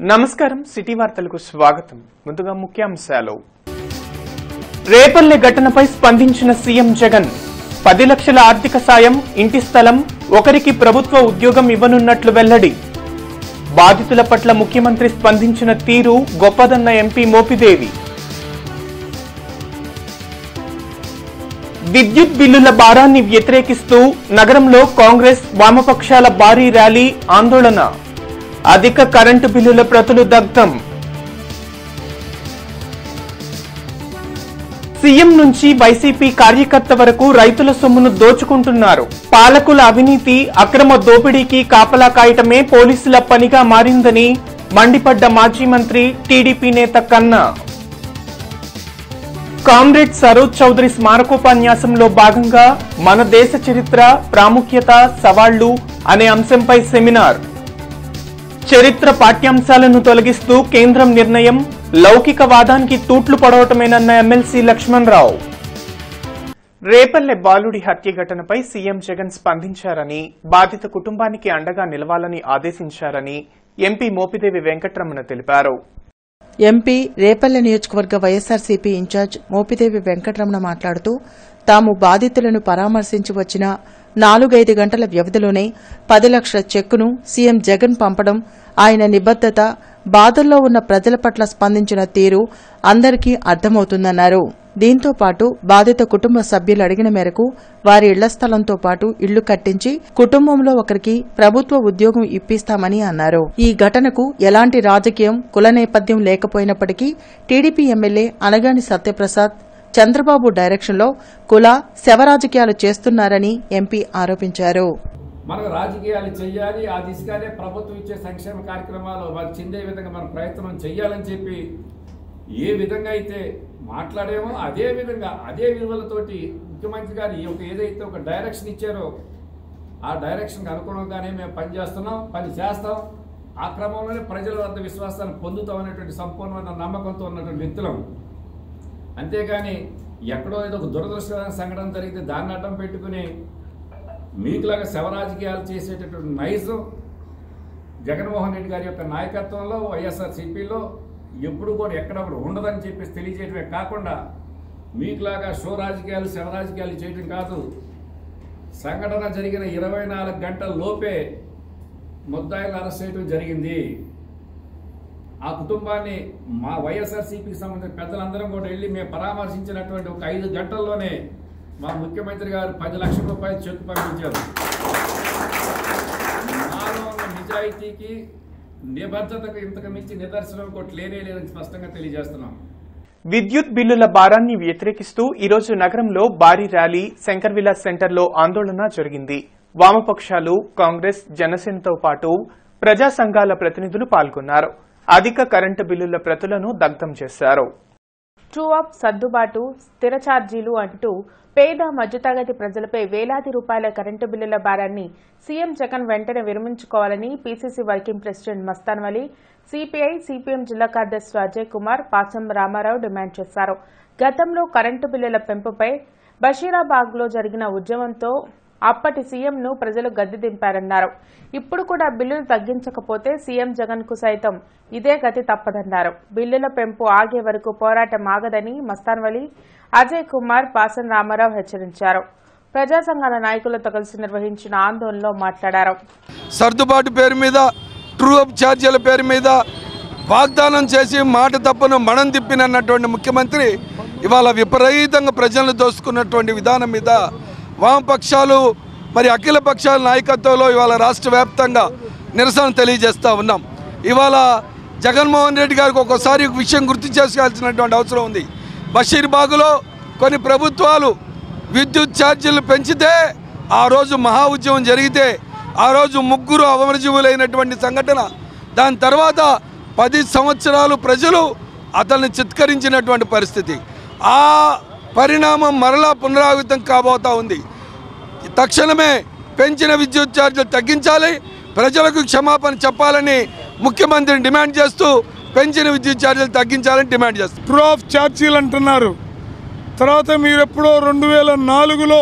నమస్కారం సిటీ వార్తలకు స్వాగతం ముందుగా ముఖ్యాంశాలు రేపల్లె ఘటనపై స్పందించిన సీఎం జగన్ పది లక్షల ఆర్థిక సాయం ఇంటి స్థలం ఒకరికి ప్రభుత్వ ఉద్యోగం ఇవ్వనున్నట్లు వెల్లడి బాధితుల పట్ల ముఖ్యమంత్రి స్పందించిన తీరు గొప్పదన్న ఎంపీ మోపిదేవి విద్యుత్ బిల్లుల భారాన్ని వ్యతిరేకిస్తూ నగరంలో కాంగ్రెస్ వామపక్షాల భారీ ర్యాలీ ఆందోళన అధిక కరెంటు బిల్లుల ప్రతులు దగ్ధం సీఎం నుంచి వైసీపీ కార్యకర్త వరకు రైతుల సొమ్మును దోచుకుంటున్నారు పాలకుల అవినీతి అక్రమ దోపిడీకి కాపలా కాయటమే పోలీసుల పనిగా మారిందని మండిపడ్డ మాజీ మంత్రి టీడీపీ నేత కన్నా కామ్రేడ్ సరోజ్ చౌదరి స్మారకోపన్యాసంలో భాగంగా మన దేశ చరిత్ర ప్రాముఖ్యత సవాళ్లు అనే అంశంపై సెమినార్ చరిత్ర పాఠ్యాంశాలను తొలగిస్తూ కేంద్రం నిర్ణయం లౌకికవాదానికి తూట్లు పడవటమేనన్న ఎమ్మెల్సీ లక్ష్మణ్ రావు రేపల్లె బాలుడి హత్య ఘటనపై సీఎం జగన్ స్పందించారని బాధిత కుటుంబానికి అండగా నిలవాలని ఆదేశించారని ఎంపీ మోపిదేవి వెంకట్రమణ తెలిపారు ఎంపీ రేపల్లె నియోజకవర్గ వైఎస్సార్సీపీ ఇన్ఛార్జ్ మోపిదేవి వెంకటరమణ మాట్లాడుతూ తాము బాధితులను పరామర్శించి వచ్చిన నాలుగైదు గంటల వ్యవధిలోనే పది లక్షల చెక్కును సీఎం జగన్ పంపడం ఆయన నిబద్దత బాధల్లో ఉన్న ప్రజల పట్ల స్పందించిన తీరు అందరికీ అర్థమవుతుందన్నారు దీంతో పాటు బాధిత కుటుంబ సభ్యులు అడిగిన మేరకు వారి ఇళ్ల స్థలంతో పాటు ఇళ్లు కట్టించి కుటుంబంలో ఒకరికి ప్రభుత్వ ఉద్యోగం ఇప్పిస్తామని అన్నారు ఈ ఘటనకు ఎలాంటి రాజకీయం కుల నేపథ్యం లేకపోయినప్పటికీ టీడీపీ ఎమ్మెల్యే అనగాని సత్యప్రసాద్ చంద్రబాబు డైరెక్షన్లో కుల శవ రాజకీయాలు చేస్తున్నారని ఎంపీ ఆరోపించారు మనకు రాజకీయాలు చేయాలి ఆ దిశగానే ప్రభుత్వం ఇచ్చే సంక్షేమ కార్యక్రమాలు వాళ్ళు చెందే విధంగా మనం ప్రయత్నం చేయాలని చెప్పి ఏ విధంగా అయితే మాట్లాడామో అదే విధంగా అదే విలువలతోటి ముఖ్యమంత్రి గారు ఈ ఒక ఏదైతే ఒక డైరెక్షన్ ఇచ్చారో ఆ డైరెక్షన్కి అనుగుణంగానే మేము పని చేస్తున్నాం పని చేస్తాం ఆ క్రమంలోనే ప్రజల వద్ద విశ్వాసాన్ని పొందుతాం అనేటువంటి సంపూర్ణమైన నమ్మకంతో ఉన్నటువంటి వ్యక్తులం అంతేగాని ఎక్కడో ఏదో ఒక దురదృష్టకరమైన సంఘటన జరిగితే దాన్ని అడ్డం పెట్టుకుని మీకులాగా శవ రాజకీయాలు చేసేటటువంటి నైజం జగన్మోహన్ రెడ్డి గారి యొక్క నాయకత్వంలో వైఎస్ఆర్ సిపిలో ఎప్పుడు కూడా ఎక్కడ కూడా ఉండదని చెప్పేసి తెలియజేయడమే కాకుండా మీకులాగా షో రాజకీయాలు శవ రాజకీయాలు చేయడం కాదు సంఘటన జరిగిన ఇరవై నాలుగు గంటల లోపే ముద్దాయిలు అరెస్ట్ చేయడం జరిగింది ఆ కుటుంబాన్ని మా వైఎస్ఆర్సీపీకి సంబంధించిన పెద్దలందరం కూడా వెళ్ళి మేము పరామర్శించినటువంటి ఒక ఐదు గంటల్లోనే మా ముఖ్యమంత్రి గారు పది లక్షల రూపాయలు చెక్ పంపించారు నాలో ఉన్న నిజాయితీకి నిబద్ధతకు ఇంతకు మించి నిదర్శనం ఒకటి లేనే లేదని స్పష్టంగా తెలియజేస్తున్నాం విద్యుత్ బిల్లుల భారాన్ని వ్యతిరేకిస్తూ ఈరోజు నగరంలో భారీ ర్యాలీ శంకర్ విలాస్ సెంటర్లో ఆందోళన జరిగింది వామపక్షాలు కాంగ్రెస్ జనసేనతో పాటు ప్రజా సంఘాల ప్రతినిధులు పాల్గొన్నారు అధిక కరెంటు బిల్లుల ప్రతులను దగ్ధం చేశారు ట్రూ అప్ సర్దుబాటు స్థిర ఛార్జీలు అంటూ పేద మధ్యతరగతి ప్రజలపై వేలాది రూపాయల కరెంటు బిల్లుల భారాన్ని సీఎం జగన్ వెంటనే విరమించుకోవాలని PCC working president Mastan Vali CPI CPM జిల్లా కార్యదర్శి అజయ్ కుమార్ పాసం రామారావు డిమాండ్ చేశారు గతంలో కరెంటు బిల్లుల పెంపుపై బషీరాబాగ్లో జరిగిన ఉద్యమంతో అప్పటి సీఎంను ప్రజలు గద్దె దింపారన్నారు ఇప్పుడు కూడా బిల్లులు తగ్గించకపోతే సీఎం జగన్ కు సైతం ఇదే గతి తప్పదన్నారు బిల్లుల పెంపు ఆగే వరకు పోరాటం ఆగదని మస్తాన్వలి అజయ్ కుమార్ పాసన్ రామారావు హెచ్చరించారు ప్రజా సంఘాల నాయకులతో కలిసి నిర్వహించిన ఆందోళనలో మాట్లాడారు సర్దుబాటు పేరు మీద ట్రూ అప్ ఛార్జీల పేరు మీద వాగ్దానం చేసి మాట తప్పను మడం తిప్పినన్నటువంటి ముఖ్యమంత్రి ఇవాళ విపరీతంగా ప్రజలను దోసుకున్నటువంటి విధానం మీద వామపక్షాలు మరి అఖిల పక్షాల నాయకత్వంలో ఇవాళ రాష్ట్ర వ్యాప్తంగా నిరసన తెలియజేస్తూ ఉన్నాం ఇవాళ జగన్మోహన్ రెడ్డి గారికి ఒక్కోసారి ఒక విషయం గుర్తు చేసుకోవాల్సినటువంటి అవసరం ఉంది బషీర్బాగులో కొన్ని ప్రభుత్వాలు విద్యుత్ ఛార్జీలు పెంచితే ఆ రోజు మహా ఉద్యమం జరిగితే ఆ రోజు ముగ్గురు అమరజీవులైనటువంటి సంఘటన దాని తర్వాత పది సంవత్సరాలు ప్రజలు అతన్ని చిత్కరించినటువంటి పరిస్థితి ఆ పరిణామం మరలా పునరావృతం కాబోతా ఉంది తక్షణమే పెంచిన విద్యుత్ ఛార్జీలు తగ్గించాలి ప్రజలకు క్షమాపణ చెప్పాలని ముఖ్యమంత్రిని డిమాండ్ చేస్తూ పెంచిన విద్యుత్ ఛార్జీలు తగ్గించాలని డిమాండ్ చేస్తారు ట్రూ ఆఫ్ ఛార్జీలు అంటున్నారు తర్వాత మీరు ఎప్పుడో రెండు వేల నాలుగులో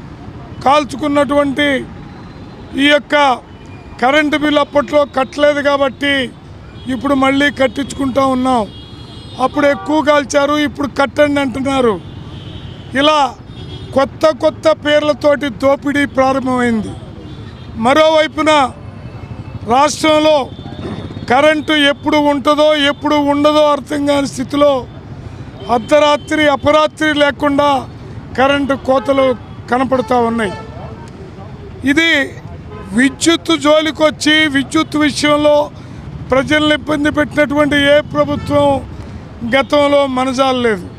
కాల్చుకున్నటువంటి ఈ యొక్క కరెంటు బిల్ అప్పట్లో కట్టలేదు కాబట్టి ఇప్పుడు మళ్ళీ కట్టించుకుంటా ఉన్నాం అప్పుడు ఎక్కువ కాల్చారు ఇప్పుడు కట్టండి అంటున్నారు ఇలా కొత్త కొత్త పేర్లతోటి దోపిడీ ప్రారంభమైంది మరోవైపున రాష్ట్రంలో కరెంటు ఎప్పుడు ఉంటుందో ఎప్పుడు ఉండదో అర్థం కాని స్థితిలో అర్ధరాత్రి అపరాత్రి లేకుండా కరెంటు కోతలు కనపడుతూ ఉన్నాయి ఇది విద్యుత్ జోలికొచ్చి విద్యుత్ విషయంలో ప్రజల్ని ఇబ్బంది పెట్టినటువంటి ఏ ప్రభుత్వం గతంలో మనజాలలేదు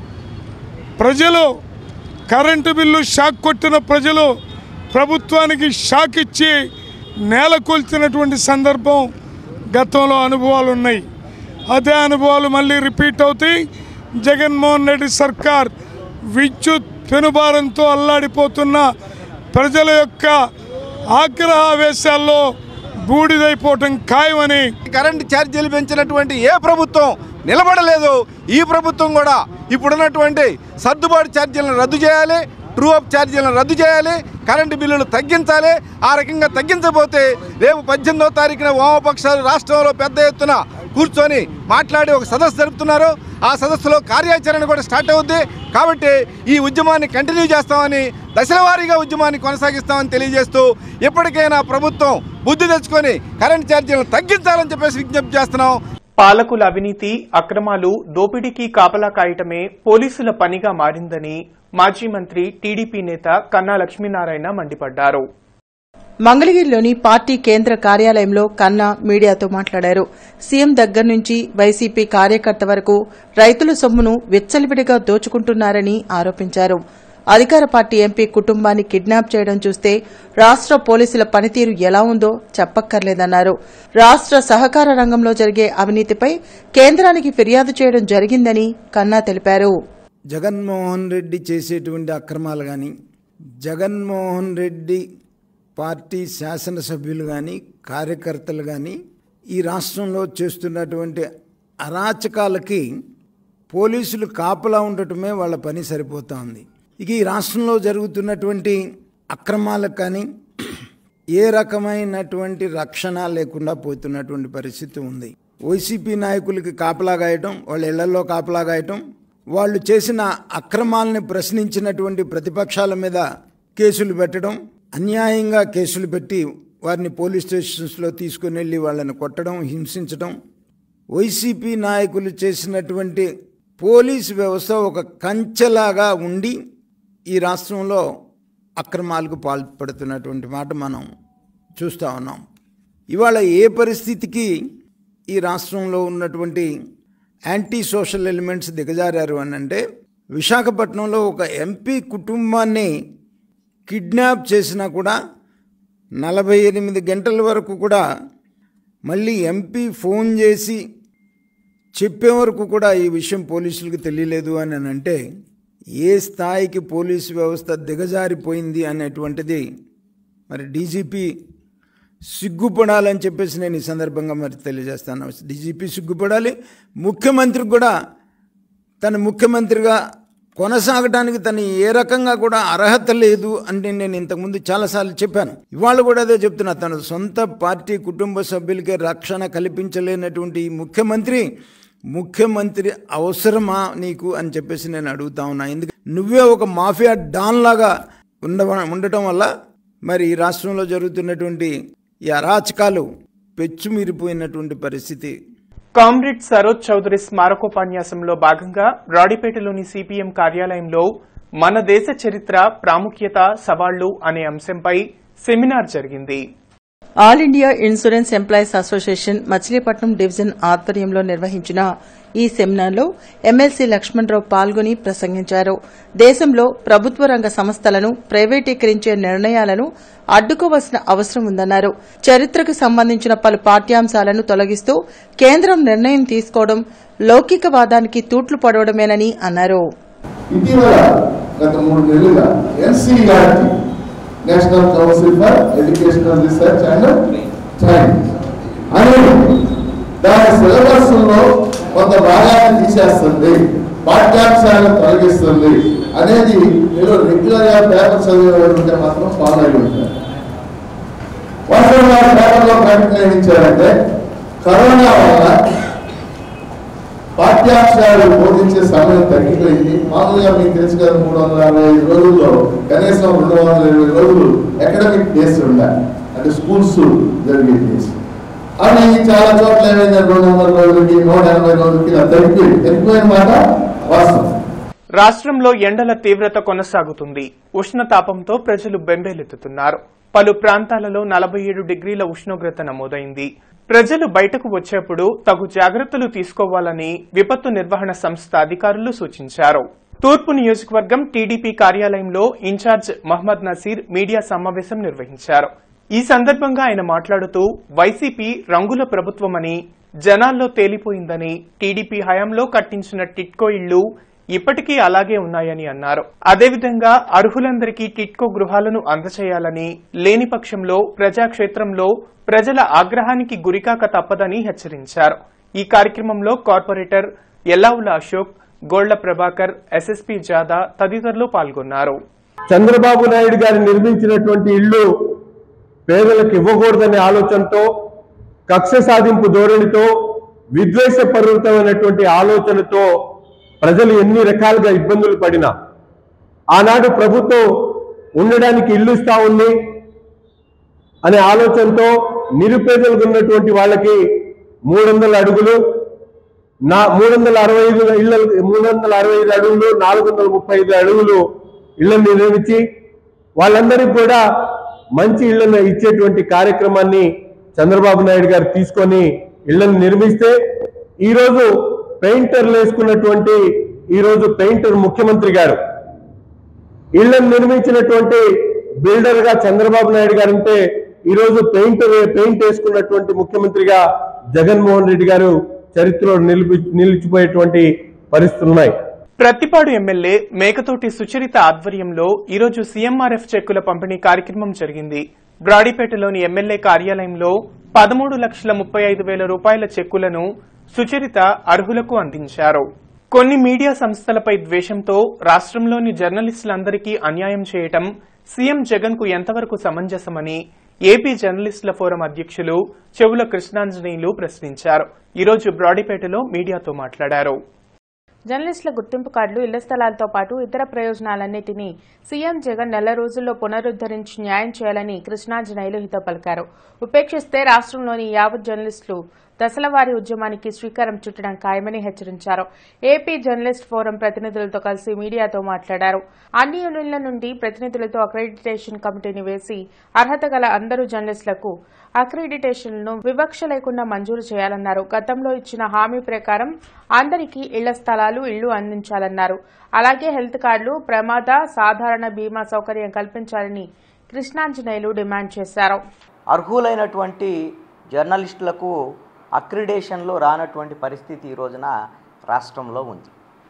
ప్రజలు కరెంటు బిల్లు షాక్ కొట్టిన ప్రజలు ప్రభుత్వానికి షాక్ ఇచ్చి నేల కూల్చినటువంటి సందర్భం గతంలో అనుభవాలు ఉన్నాయి అదే అనుభవాలు మళ్ళీ రిపీట్ అవుతాయి జగన్మోహన్ రెడ్డి సర్కార్ విద్యుత్ పెనుభారంతో అల్లాడిపోతున్న ప్రజల యొక్క ఆగ్రహావేశాల్లో బూడిదైపోవటం ఖాయమని కరెంటు ఛార్జీలు పెంచినటువంటి ఏ ప్రభుత్వం నిలబడలేదు ఈ ప్రభుత్వం కూడా ఇప్పుడున్నటువంటి సర్దుబాటు ఛార్జీలను రద్దు చేయాలి ట్రూ అప్ ఛార్జీలను రద్దు చేయాలి కరెంటు బిల్లులు తగ్గించాలి ఆ రకంగా తగ్గించబోతే రేపు పద్దెనిమిదో తారీఖున వామపక్షాలు రాష్ట్రంలో పెద్ద ఎత్తున కూర్చొని మాట్లాడి ఒక సదస్సు జరుపుతున్నారు ఆ సదస్సులో కార్యాచరణ కూడా స్టార్ట్ అవుద్ది కాబట్టి ఈ ఉద్యమాన్ని కంటిన్యూ చేస్తామని దశల వారీగా ఉద్యమాన్ని కొనసాగిస్తామని తెలియజేస్తూ ఇప్పటికైనా ప్రభుత్వం బుద్ధి తెచ్చుకొని కరెంట్ ఛార్జీలను తగ్గించాలని చెప్పేసి విజ్ఞప్తి చేస్తున్నాం పాలకుల అవినీతి అక్రమాలు దోపిడీకి కాపలా కాయటమే పోలీసుల పనిగా మారిందని మాజీ మంత్రి టీడీపీ నేత కన్నా లక్ష్మీనారాయణ మండిపడ్డారు మంగళగిరిలోని పార్టీ కేంద్ర కార్యాలయంలో కన్నా మీడియాతో మాట్లాడారు సీఎం దగ్గర నుంచి వైసీపీ కార్యకర్త వరకు రైతుల సొమ్మును విచ్చలవిడిగా దోచుకుంటున్నారని ఆరోపించారు అధికార పార్టీ ఎంపీ కుటుంబాన్ని కిడ్నాప్ చేయడం చూస్తే రాష్ట్ర పోలీసుల పనితీరు ఎలా ఉందో చెప్పక్కర్లేదన్నారు రాష్ట్ర సహకార రంగంలో జరిగే అవినీతిపై కేంద్రానికి ఫిర్యాదు చేయడం జరిగిందని కన్నా తెలిపారు జగన్మోహన్ రెడ్డి చేసేటువంటి అక్రమాలు కానీ జగన్మోహన్ రెడ్డి పార్టీ శాసనసభ్యులు కానీ కార్యకర్తలు కానీ ఈ రాష్ట్రంలో చేస్తున్నటువంటి అరాచకాలకి పోలీసులు కాపలా ఉండటమే వాళ్ళ పని సరిపోతా ఉంది ఇక ఈ రాష్ట్రంలో జరుగుతున్నటువంటి అక్రమాలకు కానీ ఏ రకమైనటువంటి రక్షణ లేకుండా పోతున్నటువంటి పరిస్థితి ఉంది వైసీపీ నాయకులకి కాపలా గాయటం వాళ్ళ ఇళ్లలో కాపలా గాయటం వాళ్ళు చేసిన అక్రమాలని ప్రశ్నించినటువంటి ప్రతిపక్షాల మీద కేసులు పెట్టడం అన్యాయంగా కేసులు పెట్టి వారిని పోలీస్ స్టేషన్స్లో తీసుకుని వెళ్ళి వాళ్ళని కొట్టడం హింసించడం వైసీపీ నాయకులు చేసినటువంటి పోలీస్ వ్యవస్థ ఒక కంచెలాగా ఉండి ఈ రాష్ట్రంలో అక్రమాలకు పాల్పడుతున్నటువంటి మాట మనం చూస్తూ ఉన్నాం ఇవాళ ఏ పరిస్థితికి ఈ రాష్ట్రంలో ఉన్నటువంటి యాంటీ సోషల్ ఎలిమెంట్స్ దిగజారారు అని అంటే విశాఖపట్నంలో ఒక ఎంపీ కుటుంబాన్ని కిడ్నాప్ చేసినా కూడా నలభై ఎనిమిది గంటల వరకు కూడా మళ్ళీ ఎంపీ ఫోన్ చేసి చెప్పే వరకు కూడా ఈ విషయం పోలీసులకు తెలియలేదు అని అంటే ఏ స్థాయికి పోలీసు వ్యవస్థ దిగజారిపోయింది అనేటువంటిది మరి డీజీపీ సిగ్గుపడాలని చెప్పేసి నేను ఈ సందర్భంగా మరి తెలియజేస్తాను డీజీపీ సిగ్గుపడాలి ముఖ్యమంత్రికి కూడా తను ముఖ్యమంత్రిగా కొనసాగడానికి తను ఏ రకంగా కూడా అర్హత లేదు అంటే నేను ఇంతకుముందు చాలాసార్లు చెప్పాను ఇవాళ కూడా అదే చెప్తున్నా తన సొంత పార్టీ కుటుంబ సభ్యులకే రక్షణ కల్పించలేనటువంటి ఈ ముఖ్యమంత్రి ముఖ్యమంత్రి అవసరమా నీకు అని చెప్పేసి నేను అడుగుతా ఉన్నా ఎందుకు నువ్వే ఒక మాఫియా డాన్ లాగా ఉండ ఉండటం వల్ల మరి ఈ రాష్ట్రంలో జరుగుతున్నటువంటి ఈ అరాచకాలు పెచ్చుమీరిపోయినటువంటి పరిస్థితి కామ్రేడ్ సరోజ్ చౌదరి స్మారకోపన్యాసంలో భాగంగా రాడిపేటలోని సిపిఎం కార్యాలయంలో మన దేశ చరిత్ర ప్రాముఖ్యత సవాళ్లు అనే అంశంపై సెమినార్ జరిగింది all India insurance employees association Machilipatnam division ఆధ్వర్యంలో నిర్వహించిన ఈ సెమినార్లో ఎమ్మెల్సీ లక్ష్మణరావు పాల్గొని ప్రసంగించారు దేశంలో ప్రభుత్వ రంగ సంస్థలను ప్రైవేటీకరించే నిర్ణయాలను అడ్డుకోవాల్సిన అవసరం ఉందన్నారు చరిత్రకు సంబంధించిన పలు పాఠ్యాంశాలను తొలగిస్తూ కేంద్రం నిర్ణయం తీసుకోవడం లౌకికవాదానికి తూట్లు పడవడమేనని అన్నారు ఇటీవల గత మూడు నెలలుగా NCERT national council for educational research and training అనేది దాని సిలబస్ లో కొంత భాగాన్ని తీసేస్తుంది పాఠ్యాంశాలను తొలగిస్తుంది అనేది మీరు రెగ్యులర్ గా పేపర్ చదివేవాడు మాత్రం ఫాలో అయి ఉంటారు వాస్తవంగా పేపర్లో ప్రకటన ఏం ఇచ్చారంటే కరోనా వల్ల పాఠ్యాంశాలు బోధించే సమయం తగ్గిపోయింది మామూలుగా మీకు తెలుసు కదా మూడు వందల అరవై ఐదు రోజుల్లో కనీసం రెండు వందల ఇరవై రోజులు అకాడమిక్ డేస్ ఉండాలి అంటే స్కూల్స్ జరిగే డేస్ అవి చాలా చోట్ల ఏమైంది రెండు వందల రోజులకి నూట ఎనభై రోజులకి ఇలా తగ్గిపోయింది తగ్గిపోయిన మాట వాస్తవం రాష్ట్రంలో ఎండల తీవ్రత కొనసాగుతుంది ఉష్ణతాపంతో ప్రజలు బెంబేలెత్తుతున్నారు పలు ప్రాంతాలలో నలభై ఏడు డిగ్రీల ఉష్ణోగ్రత నమోదైంది ప్రజలు బయటకు వచ్చేప్పుడు తగు జాగ్రత్తలు తీసుకోవాలని విపత్తు నిర్వహణ సంస్థ అధికారులు సూచించారు తూర్పు నియోజకవర్గం టీడీపీ కార్యాలయంలో ఇన్ఛార్జ్ మహమ్మద్ నసీర్ మీడియా సమావేశం నిర్వహించారు ఈ సందర్భంగా ఆయన మాట్లాడుతూ వైసీపీ రంగుల ప్రభుత్వమని జనాల్లో తేలిపోయిందని టీడీపీ హయాంలో కట్టించిన టిట్కో ఇళ్లు ఇప్పటికీ అలాగే ఉన్నాయని అన్నారు అదేవిధంగా అర్హులందరికీ టిట్కో గృహాలను అందచేయాలని లేని పక్షంలో ప్రజాక్షేత్రంలో ప్రజల ఆగ్రహానికి గురికాక తప్పదని హెచ్చరించారు ఈ కార్యక్రమంలో కార్పొరేటర్ ఎల్లావుల అశోక్ గోళ్ల ప్రభాకర్ ఎస్ఎస్పీ జాదా తదితరులు పాల్గొన్నారు చంద్రబాబు నాయుడు గారు నిర్మించినటువంటి ఇల్లు పేదలకు ఇవ్వకూడదనే ఆలోచనతో కక్ష సాధింపు ధోరణితో విద్వేషపూరితమైనటువంటి ఆలోచనతో ప్రజలు ఎన్ని రకాలుగా ఇబ్బందులు పడినా ఆనాడు ప్రభుత్వం ఉండడానికి ఇల్లు ఇస్తా ఉంది అనే ఆలోచనతో నిరుపేదలకు ఉన్నటువంటి వాళ్ళకి మూడు వందల అడుగులు నా మూడు వందల అరవై ఐదు ఇళ్ళ మూడు వందల అరవై ఐదు అడుగులు నాలుగు వందల ముప్పై ఐదు అడుగులు ఇళ్లను నిర్మించి వాళ్ళందరికీ కూడా మంచి ఇళ్లను ఇచ్చేటువంటి కార్యక్రమాన్ని చంద్రబాబు నాయుడు గారు తీసుకొని ఇళ్లను నిర్మిస్తే ఈరోజు పెయింటర్లు వేసుకున్నటువంటి ఈరోజు పెయింటర్ ముఖ్యమంత్రి గారు ఇళ్లను నిర్మించినటువంటి బిల్డర్ గా చంద్రబాబు నాయుడు గారు ఉంటే ఈరోజు పెయింటర్ పెయింట్ వేసుకున్నటువంటి ముఖ్యమంత్రిగా జగన్మోహన్ రెడ్డి గారు చరిత్రలో నిలిపి నిలిచిపోయేటువంటి పరిస్థితులు ఉన్నాయి ప్రత్తిపాడు ఎమ్మెల్యే మేకతోటి సుచరిత ఆధ్వర్యంలో ఈరోజు సీఎంఆర్ఎఫ్ చెక్కుల పంపిణీ కార్యక్రమం జరిగింది బ్రాడీపేటలోని ఎమ్మెల్యే కార్యాలయంలో పదమూడు లక్షల ముప్పై ఐదు వేల రూపాయల చెక్కులను సుచరిత అర్హులకు అందించారు కొన్ని మీడియా సంస్థలపై ద్వేషంతో రాష్ట్రంలోని జర్నలిస్టులందరికీ అన్యాయం చేయటం సీఎం జగన్ కు ఎంతవరకు సమంజసమని ఏపీ జర్నలిస్టుల ఫోరం అధ్యక్షులు చెవుల కృష్ణాంజనేయులు ప్రశ్నించారు ఈరోజు బ్రాడీపేటలో మీడియాతో మాట్లాడారు జర్నలిస్టుల గుర్తింపు కార్డులు ఇళ్ల స్థలాలతో పాటు ఇతర ప్రయోజనాలన్నింటినీ సీఎం జగన్ నెల రోజుల్లో పునరుద్దరించి న్యాయం చేయాలని కృష్ణాంజనేయులు హితో పలికారు ఉపేక్షిస్తే రాష్ట్రంలోని యావత్ జర్నలిస్టులు దశలవారీ ఉద్యమానికి శ్రీకారం చుట్టడం ఖాయమని హెచ్చరించారు ఏపీ జర్నలిస్ట్ ఫోరం ప్రతినిధులతో కలిసి మీడియాతో మాట్లాడారు అన్ని యూనియన్ల నుండి ప్రతినిధులతో అక్రెడిటేషన్ కమిటీని వేసి అర్హత గల అందరూ జర్నలిస్టులకు అక్రిడిటేషన్లను వివక్ష లేకుండా మంజూరు చేయాలన్నారు గతంలో ఇచ్చిన హామీ ప్రకారం అందరికీ ఇళ్ల స్థలాలు ఇళ్లు అందించాలన్నారు అలాగే హెల్త్ కార్డులు ప్రమాద సాధారణ బీమా సౌకర్యం కల్పించాలని కృష్ణాంజనేయులు డిమాండ్ చేశారు అర్హులైనటువంటి జర్నలిస్టులకు అక్రిడేషన్లో రానటువంటి పరిస్థితి ఈ రోజున రాష్ట్రంలో ఉంది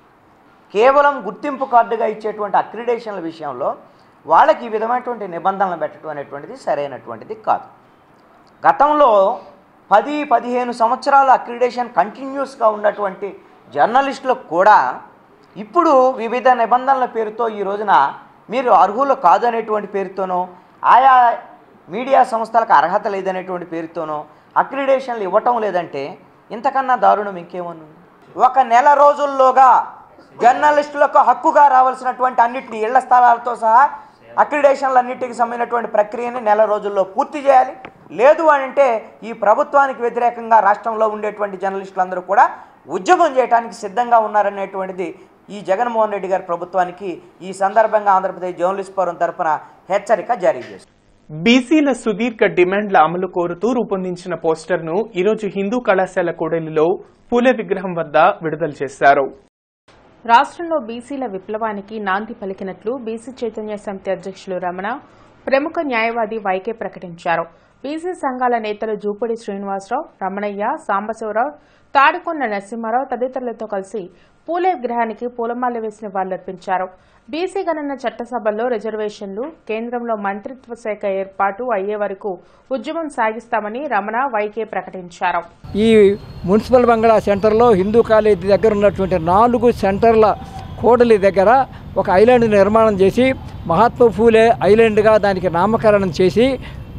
కేవలం గుర్తింపు కార్డుగా ఇచ్చేటువంటి అక్రిడేషన్ల విషయంలో వాళ్ళకి ఈ విధమైనటువంటి నిబంధనలు పెట్టడం అనేటువంటిది సరైనటువంటిది కాదు గతంలో పది పదిహేను సంవత్సరాల అక్రిడేషన్ కంటిన్యూస్గా ఉన్నటువంటి జర్నలిస్టులకు కూడా ఇప్పుడు వివిధ నిబంధనల పేరుతో ఈ రోజున మీరు అర్హులు కాదనేటువంటి పేరుతోనో ఆయా మీడియా సంస్థలకు అర్హత లేదనేటువంటి పేరుతోనో అక్రిడేషన్లు ఇవ్వటం లేదంటే ఇంతకన్నా దారుణం ఇంకేమన్నా ఒక నెల రోజుల్లోగా జర్నలిస్టులకు హక్కుగా రావాల్సినటువంటి అన్నింటినీ ఇళ్ల స్థలాలతో సహా అక్రిడేషన్లన్నిటికి సంబంధించినటువంటి ప్రక్రియని నెల రోజుల్లో పూర్తి చేయాలి లేదు అని అంటే ఈ ప్రభుత్వానికి వ్యతిరేకంగా రాష్ట్రంలో ఉండేటువంటి జర్నలిస్టులందరూ కూడా ఉద్యమం చేయడానికి సిద్ధంగా ఉన్నారనేటువంటిది ఈ జగన్మోహన్ రెడ్డి గారి ప్రభుత్వానికి ఈ సందర్భంగా ఆంధ్రప్రదేశ్ జర్నలిస్ట్ ఫోరం తరపున హెచ్చరిక జారీ చేస్తుంది బీసీల సుదీర్ఘ డిమాండ్ల అమలు కోరుతూ రూపొందించిన పోస్టర్ను ఈరోజు హిందూ కళాశాల కూడలిలో పూలే విగ్రహం వద్ద విడుదల చేశారు రాష్ట్రంలో బీసీల విప్లవానికి నాంది పలికినట్లు బీసీ చైతన్య సమితి అధ్యక్షులు రమణ ప్రముఖ న్యాయవాది వైకే ప్రకటించారు బీసీ సంఘాల నేతలు జూపూడి శ్రీనివాసరావు రమణయ్య సాంబశివరావు తాడికొండ నరసింహారావు తదితరులతో కలిసి పూలే విగ్రహానికి పూలమాల వేసి నివాళులర్పించారు బీసీ గణన చట్టసభల్లో రిజర్వేషన్లు కేంద్రంలో మంత్రిత్వ శాఖ ఏర్పాటు అయ్యే వరకు ఉద్యమం సాగిస్తామని రమణ వైకే ప్రకటించారు ఈ మున్సిపల్ బంగ్లా సెంటర్లో హిందూ కాలేజీ దగ్గర ఉన్నటువంటి నాలుగు సెంటర్ల కూడలి దగ్గర ఒక ఐలాండ్ నిర్మాణం చేసి మహాత్మా ఫూలే ఐలాండ్గా దానికి నామకరణం చేసి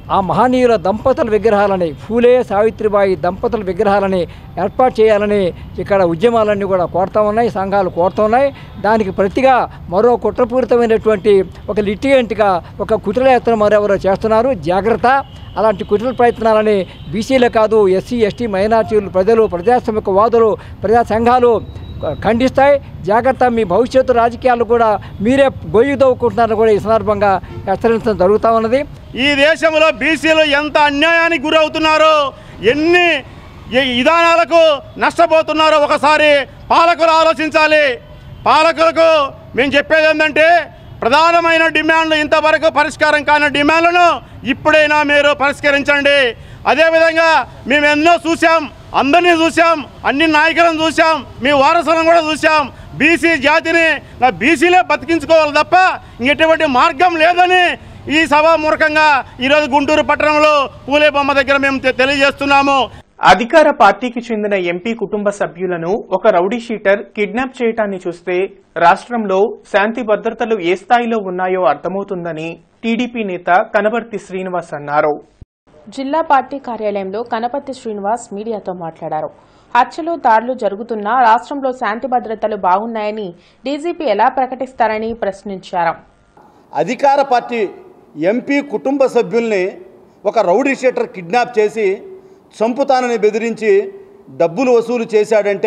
ఆ మహనీయుల దంపతుల విగ్రహాలని ఫూలే సావిత్రిబాయి దంపతుల విగ్రహాలని ఏర్పాటు చేయాలని ఇక్కడ ఉద్యమాలన్నీ కూడా కోరుతా ఉన్నాయి సంఘాలు కోరుతా ఉన్నాయి దానికి ప్రతిగా మరో కుట్రపూరితమైనటువంటి ఒక లిటిగెంట్గా ఒక కుట్రయత్నం మరెవరో చేస్తున్నారు జాగ్రత్త అలాంటి కుట్ర ప్రయత్నాలని బీసీలే కాదు ఎస్సీ ఎస్టీ మైనార్టీలు ప్రజలు ప్రజాస్వామిక వాదులు ప్రజా సంఘాలు ఖండిస్తాయి జాగ్రత్త మీ భవిష్యత్తు రాజకీయాలు కూడా మీరే గొయ్యి దవ్వుకుంటున్నారని కూడా ఈ సందర్భంగా హెచ్చరించడం జరుగుతూ ఉన్నది ఈ దేశంలో బీసీలు ఎంత అన్యాయానికి గురవుతున్నారో ఎన్ని ఈ విధానాలకు నష్టపోతున్నారో ఒకసారి పాలకులు ఆలోచించాలి పాలకులకు మేము చెప్పేది ఏంటంటే ప్రధానమైన డిమాండ్లు ఇంతవరకు పరిష్కారం కాని డిమాండ్లను ఇప్పుడైనా మీరు పరిష్కరించండి అదేవిధంగా మేము ఎన్నో చూసాం అందరినీ చూసాం అన్ని నాయకులను చూసాం మీ వారసులను కూడా చూసాం బీసీ జాతిని నా బీసీలే బతికించుకోవాలి తప్ప ఇంకెటువంటి మార్గం లేదని ఈ సభామూర్ఖంగా ఈరోజు గుంటూరు పట్టణంలో పూలే బొమ్మ దగ్గర మేము తె- తెలియజేస్తున్నాము అధికార పార్టీకి చెందిన ఎంపీ కుటుంబ సభ్యులను ఒక రౌడీ షీటర్ కిడ్నాప్ చేయటాన్ని చూస్తే రాష్ట్రంలో శాంతి భద్రతలు ఏ స్థాయిలో ఉన్నాయో అర్థమవుతుందని టీడీపీ నేత కనబర్తి శ్రీనివాస్ అన్నారు జిల్లా పార్టీ కార్యాలయంలో కనపర్తి శ్రీనివాస్ మీడియాతో మాట్లాడారు హత్యలు దాడులు జరుగుతున్నా రాష్ట్రంలో శాంతి భద్రతలు బాగున్నాయని డీజీపీ ఎలా ప్రకటిస్తారని ప్రశ్నించారు అధికార పార్టీ ఎంపీ కుటుంబ సభ్యుల్ని ఒక రౌడీ షీటర్ కిడ్నాప్ చేసి చంపుతానని బెదిరించి డబ్బులు వసూలు చేశాడంటే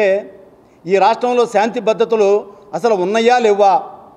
ఈ రాష్ట్రంలో శాంతి భద్రతలు అసలు ఉన్నాయా లేవా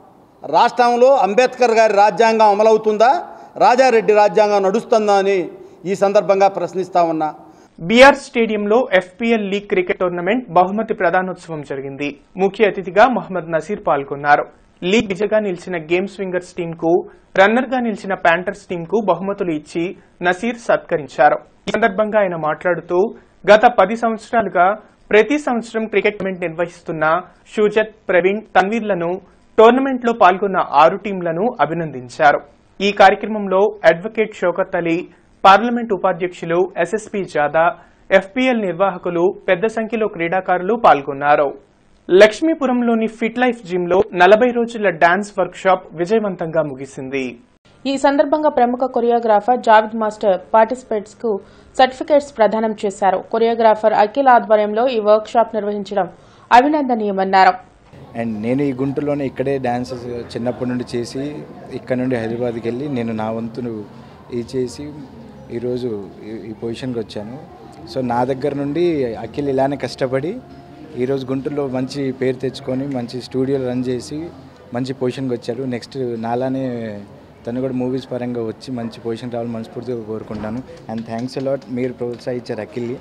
రాష్ట్రంలో అంబేద్కర్ గారి రాజ్యాంగం అమలవుతుందా రాజారెడ్డి రాజ్యాంగం నడుస్తుందా అని ఈ సందర్భంగా ప్రశ్నిస్తా ఉన్నా బీఆర్ స్టేడియంలో ఎఫ్పీఎల్ లీగ్ క్రికెట్ టోర్నమెంట్ బహుమతి ప్రదానోత్సవం జరిగింది ముఖ్య అతిథిగా మహమ్మద్ నసీర్ పాల్గొన్నారు లీగ్ విజయగా నిలిచిన గేమ్ స్వింగర్స్ టీం కు రన్నర్ గా నిలిచిన ప్యాంటర్స్ టీం కు బహుమతులు ఇచ్చి నసీర్ సత్కరించారు ఈ సందర్భంగా ఆయన మాట్లాడుతూ గత పది సంవత్సరాలుగా ప్రతి సంవత్సరం క్రికెట్ టోర్నమెంట్ నిర్వహిస్తున్న షూజత్ ప్రవీణ్ తన్వీర్లను టోర్నమెంట్ లో పాల్గొన్న ఆరు టీంలను అభినందించారు ఈ కార్యక్రమంలో అడ్వకేట్ షౌకత్ అలీ పార్లమెంట్ ఉపాధ్యక్షులు ఎస్ఎస్పీ జాదా ఎఫ్పీఎల్ నిర్వాహకులు పెద్ద సంఖ్యలో క్రీడాకారులు పాల్గొన్నారు లక్ష్మీపురంలోని ఫిట్ లైఫ్ జిమ్ లో నలభై రోజుల డాన్స్ వర్క్ షాప్ విజయవంతంగా ముగిసింది ఈ సందర్భంగా ప్రముఖ కొరియోగ్రాఫర్ జావిద్ మాస్టర్ పార్టిసిపేట్స్ కు సర్టిఫికేట్స్ ప్రదానం చేశారు కొరియోగ్రాఫర్ అఖిల్ ఆధ్వర్యంలో ఈ వర్క్ షాప్ నిర్వహించడం అభినందనీయమన్నారు అండ్ నేను ఈ గుంటూరులోనే ఇక్కడే డ్యాన్సెస్ చిన్నప్పటి నుండి చేసి ఇక్కడ నుండి హైదరాబాద్కి వెళ్ళి నేను నా వంతును ఇది చేసి ఈరోజు ఈ- ఈ పొజిషన్కి వచ్చాను సో నా దగ్గర నుండి అఖిల్ ఇలానే కష్టపడి ఈరోజు గుంటూరులో మంచి పేరు తెచ్చుకొని మంచి స్టూడియోలు రన్ చేసి మంచి పొజిషన్కి వచ్చాడు నెక్స్ట్ నాలానే తను కూడా మూవీస్ పరంగా వచ్చి మంచి పొజిషన్ రావాలని మనస్ఫూర్తిగా కోరుకుంటాను అండ్ థ్యాంక్స్ అలాట్ మీరు ప్రోత్సహించారు అఖిల్ని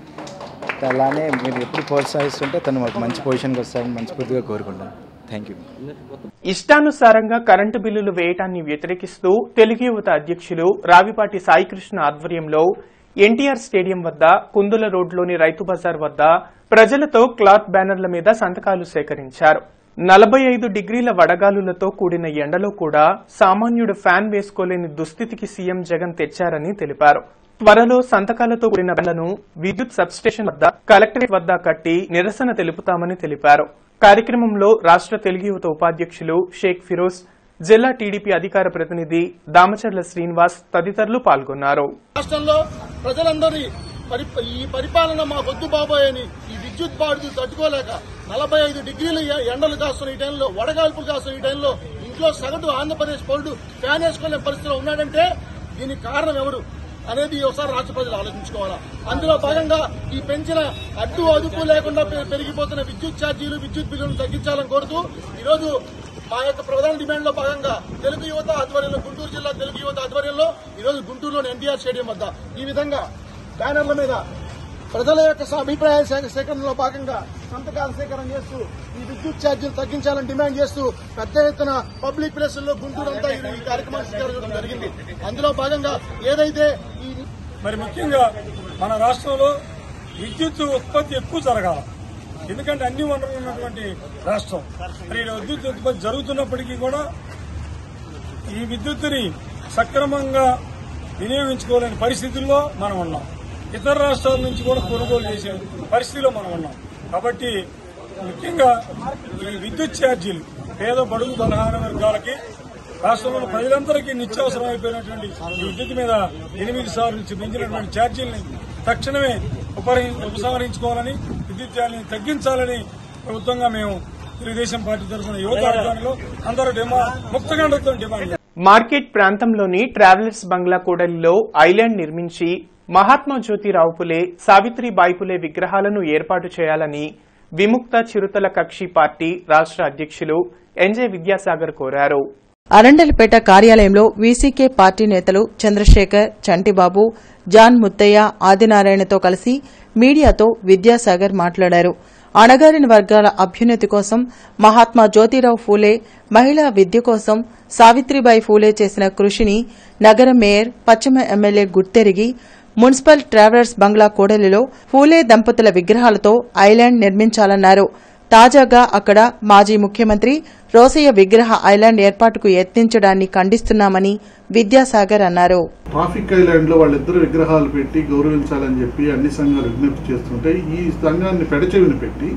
అలానే మీరు ఎప్పుడు ప్రోత్సహిస్తుంటే తను మాకు మంచి పొజిషన్కి వస్తారని మనస్ఫూర్తిగా కోరుకుంటాను థ్యాంక్ యూ ఇష్టానుసారంగా కరెంటు బిల్లులు వేయటాన్ని వ్యతిరేకిస్తూ తెలుగు యువత అధ్యక్షులు రావిపాటి సాయికృష్ణ ఆధ్వర్యంలో ఎన్టీఆర్ స్టేడియం వద్ద కుందుల రోడ్లోని రైతు బజార్ వద్ద ప్రజలతో క్లాత్ బ్యానర్ల మీద సంతకాలు సేకరించారు నలభై ఐదు డిగ్రీల వడగాలులతో కూడిన ఎండలో కూడా సామాన్యుడు ఫ్యాన్ వేసుకోలేని దుస్థితికి సీఎం జగన్ తెచ్చారని తెలిపారు త్వరలో సంతకాలతో కూడిన బ్యానర్లను విద్యుత్ సబ్స్టేషన్ వద్ద కలెక్టరేట్ వద్ద కట్టి నిరసన తెలుపుతామని తెలిపారు కార్యక్రమంలో రాష్ట్ర తెలుగు యువత ఉపాధ్యక్షులు షేక్ ఫిరోజ్ జిల్లా టీడీపీ అధికార ప్రతినిధి దామచర్ల శ్రీనివాస్ తదితరులు పాల్గొన్నారు రాష్ట్రంలో ప్రజలందరి పరి ఈ పరిపాలన మా వద్దు బాబోయని ఈ విద్యుత్ బాడులు తట్టుకోలేక నలభై ఐదు డిగ్రీలు ఎ- ఎండలు కాస్తున్న ఈ టైంలో వడగాల్పులు కాస్తున్న ఈ టైంలో ఇంట్లో సగటు ఆంధ్రప్రదేశ్ పౌరుడు ఫ్యాన్ వేసుకోలేని పరిస్థితిలో ఉన్నాడంటే దీనికి కారణం ఎవరు అనేది ఒకసారి రాష్ట్ర ప్రజలు ఆలోచించుకోవాలా అందులో భాగంగా ఈ పెంచిన అడ్డు అదుపు లేకుండా పె- పెరిగిపోతున్న విద్యుత్ ఛార్జీలు విద్యుత్ బిల్లులను తగ్గించాలని కోరుతూ ఈరోజు మా యొక్క ప్రధాన డిమాండ్ లో భాగంగా తెలుగు యువత ఆధ్వర్యంలో గుంటూరు జిల్లా తెలుగు యువత ఆధ్వర్యంలో ఈరోజు గుంటూరులోని ఎన్టీఆర్ స్టేడియం వద్ద ఈ విధంగా బ్యానర్ల మీద ప్రజల యొక్క స- అభిప్రాయ సేక- సేకరణలో భాగంగా సంతకాల సేకరణ చేస్తూ ఈ విద్యుత్ ఛార్జీలు తగ్గించాలని డిమాండ్ చేస్తూ పెద్ద ఎత్తున పబ్లిక్ ప్లేసుల్లో గుంటూరు అంతా ఈ ఈ కార్యక్రమాన్ని స్వీకరించడం జరిగింది అందులో భాగంగా ఏదైతే ఈ మరి ముఖ్యంగా మన రాష్ట్రంలో విద్యుత్ ఉత్పత్తి ఎక్కువ జరగాలి ఎందుకంటే అన్ని వనరులు ఉన్నటువంటి రాష్ట్రం మరి ఈడ విద్యుత్ ఉత్పత్తి జరుగుతున్నప్పటికీ కూడా ఈ విద్యుత్తుని సక్రమంగా వినియోగించుకోలేని పరిస్థితుల్లో మనం ఉన్నాం ఇతర రాష్ట్రాల నుంచి కూడా కొనుగోలు చేసే పరిస్థితిలో మనం ఉన్నాం కాబట్టి ముఖ్యంగా ఈ విద్యుత్ ఛార్జీలు పేద బడుగు బలహార వర్గాలకి రాష్ట్రంలో ఉన్న ప్రజలందరికీ నిత్యావసరం అయిపోయినటువంటి ఈ విద్యుత్ మీద ఎనిమిది సార్లు నుంచి పెంచినటువంటి ఛార్జీల్ని తక్షణమే ఉపరి- ఉపసంహరించుకోవాలని విద్యుత్ ఛార్జీని తగ్గించాలని ప్రభుత్వంగా మేము తెలుగుదేశం పార్టీ తరఫున యువత ఆధ్వర్యంలో అందరూ డిమా ముక్తగండతో డిమాండ్ చేస్తాం. మార్కెట్ ప్రాంతంలోని ట్రావెలర్స్ బంగ్లా కూడలిలో ఐలాండ్ నిర్మించి మహాత్మా జ్యోతిరావు పులే సావిత్రిబాయి పులే విగ్రహాలను ఏర్పాటు చేయాలని విముక్త చిరుతల కక్షి పార్టీ రాష్ట్ర అధ్యక్షులు ఎన్జే విద్యాసాగర్ కోరారు అరండలపేట కార్యాలయంలో వీసీకే పార్టీ నేతలు చంద్రశేఖర్ చంటిబాబు జాన్ ముత్తయ్య ఆదినారాయణతో కలిసి మీడియాతో విద్యాసాగర్ మాట్లాడారు అణగారిన వర్గాల అభ్యున్నతి కోసం మహాత్మా జ్యోతిరావు ఫూలే మహిళా విద్య కోసం సావిత్రిబాయి ఫూలే చేసిన కృషిని నగర మేయర్ పశ్చిమ ఎమ్మెల్యే గుర్తెరిగి మున్సిపల్ ట్రావెలర్స్ బంగ్లా కూడలిలో ఫూలే దంపతుల విగ్రహాలతో ఐలాండ్ నిర్మించాలన్నారు తాజాగా అక్కడ మాజీ ముఖ్యమంత్రి రోసయ్య విగ్రహ ఐలాండ్ ఏర్పాటుకు యత్నించడాన్ని ఖండిస్తున్నామని విద్యాసాగర్ అన్నారు ట్రాఫిక్ ఐలాండ్ లో వాళ్ళిద్దరు విగ్రహాలు పెట్టి గౌరవించాలని చెప్పి అన్ని సంఘాలు విజ్ఞప్తి చేస్తుంటే ఈ సంఘాన్ని పెడచెవిని పెట్టి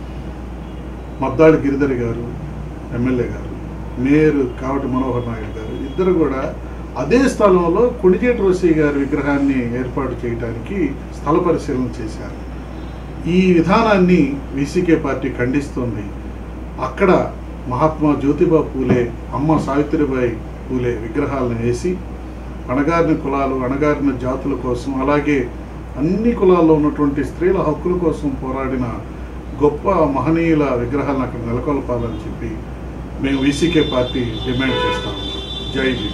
మద్దాళి గిరిధరి గారు ఎమ్మెల్యే గారు మేయర్ కావటి మనోహర్ నాయుడు గారు ఇద్దరు కూడా అదే స్థలంలో కొణిజేటి రోసి గారి విగ్రహాన్ని ఏర్పాటు చేయడానికి స్థల పరిశీలన చేశారు ఈ విధానాన్ని వీసీకే పార్టీ ఖండిస్తోంది అక్కడ మహాత్మా జ్యోతిబా పూలే అమ్మ సావిత్రిబాయి పూలే విగ్రహాలను వేసి అణగారిన కులాలు అణగారిన జాతుల కోసం అలాగే అన్ని కులాల్లో ఉన్నటువంటి స్త్రీల హక్కుల కోసం పోరాడిన గొప్ప మహనీయుల విగ్రహాలను అక్కడ నెలకొల్పాలని చెప్పి మేము వీసీకే పార్టీ డిమాండ్ చేస్తాము జై భీమ్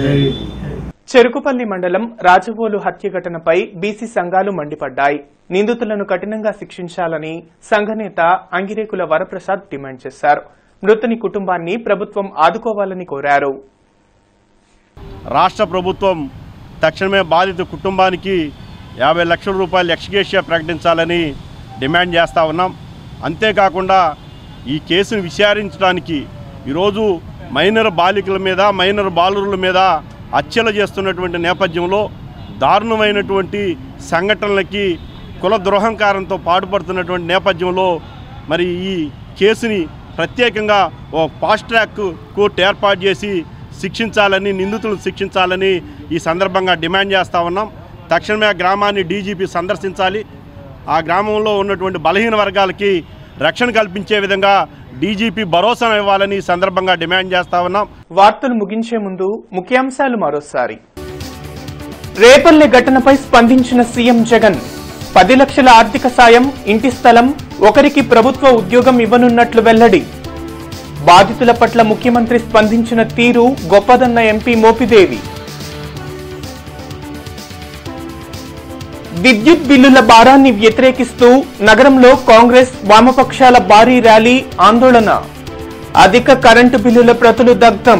చెరుకుపల్లి మండలం రాజవోలు హత్య ఘటనపై బీసీ సంఘాలు మండిపడ్డాయి నిందితులను కఠినంగా శిక్షించాలని సంఘనేత అంగిరేకుల వరప్రసాద్ డిమాండ్ చేశారు మృతుని కుటుంబాన్ని ప్రభుత్వం ఆదుకోవాలని కోరారు రాష్ట్ర ప్రభుత్వం తక్షణమే బాధిత కుటుంబానికి యాభై లక్షల రూపాయలు ఎక్స్గేషియా ప్రకటించాలని డిమాండ్ చేస్తూ ఉన్నాం అంతేకాకుండా ఈ కేసును విచారించడానికి ఈరోజు మైనర్ బాలికల మీద మైనర్ బాలురుల మీద హత్యలు చేస్తున్నటువంటి నేపథ్యంలో దారుణమైనటువంటి సంఘటనలకి కుల దురహంకారంతో పాటుపడుతున్నటువంటి నేపథ్యంలో మరి ఈ కేసుని ప్రత్యేకంగా ఓ ఫాస్ట్ ట్రాక్ కోర్టు ఏర్పాటు చేసి శిక్షించాలని నిందితులను శిక్షించాలని ఈ సందర్భంగా డిమాండ్ చేస్తూ ఉన్నాం తక్షణమే ఆ గ్రామాన్ని డీజీపీ సందర్శించాలి ఆ గ్రామంలో ఉన్నటువంటి బలహీన వర్గాలకి రక్షణ కల్పించే విధంగా డీజీపీ భరోసా ఇవ్వాలని ఈ సందర్భంగా డిమాండ్ చేస్తా ఉన్నాం వార్తలు ముగించే ముందు ముఖ్యాంశాలు మరోసారి రేపల్లె ఘటనపై స్పందించిన సీఎం జగన్ పది లక్షల ఆర్థిక సాయం ఇంటి స్థలం ఒకరికి ప్రభుత్వ ఉద్యోగం ఇవ్వనున్నట్లు వెల్లడి బాధితుల పట్ల ముఖ్యమంత్రి స్పందించిన తీరు గొప్పదన్న ఎంపీ మోపిదేవి విద్యుత్ బిల్లుల భారాన్ని వ్యతిరేకిస్తూ నగరంలో కాంగ్రెస్ వామపక్షాల భారీ ర్యాలీ ఆందోళన అధిక కరెంటు బిల్లుల ప్రతులు దగ్ధం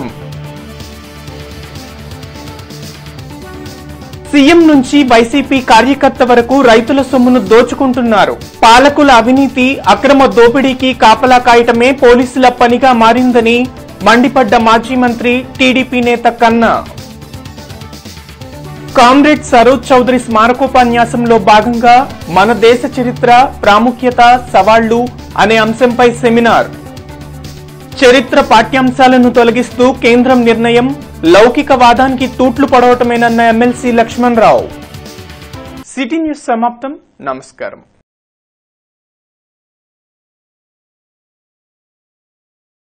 సీఎం నుంచి వైసీపీ కార్యకర్త వరకు రైతుల సొమ్మును దోచుకుంటున్నారు పాలకుల అవినీతి అక్రమ దోపిడీకి కాపలా కాయటమే పోలీసుల పనిగా మారిందని మండిపడ్డ మాజీ మంత్రి టీడీపీ నేత కన్నా కామ్రేడ్ సరోజ్ చౌదరి స్మారకోపన్యాసంలో భాగంగా మన దేశ చరిత్ర ప్రాముఖ్యత సవాళ్లు అనే అంశంపై సెమినార్ చరిత్ర పాఠ్యాంశాలను తొలగిస్తూ కేంద్రం నిర్ణయం లౌకికవాదానికి తూట్లు పడవటమేనన్న MLC Lakshman Rao city news సమాప్తం నమస్కారం